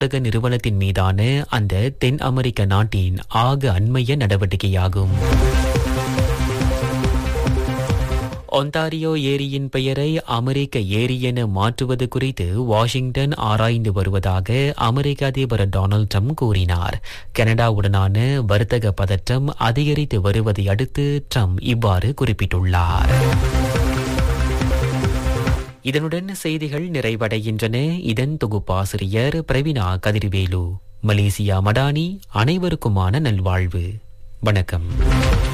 வர்த்தக நிறுவனத்தின் மீதான அந்த தென் அமெரிக்க நாட்டின் ஆக அண்மைய நடவடிக்கையாகும் ஒன்டாரியோ ஏரியின் பெயரை அமெரிக்க ஏரி என மாற்றுவது குறித்து வாஷிங்டன் ஆராய்ந்து வருவதாக அமெரிக்க அதிபர் டொனால்ட் ட்ரம்ப் கூறினார் கனடாவுடனான வர்த்தக பதற்றம் அதிகரித்து வருவதை அடுத்து ட்ரம்ப் இவ்வாறு குறிப்பிட்டுள்ளார் இதனுடன் செய்திகள் நிறைவடைகின்றன இதன் தொகுப்பாசிரியர் பிரவீனா கதிர்வேலு மலேசியா மடானி அனைவருக்குமான நல்வாழ்வு வணக்கம்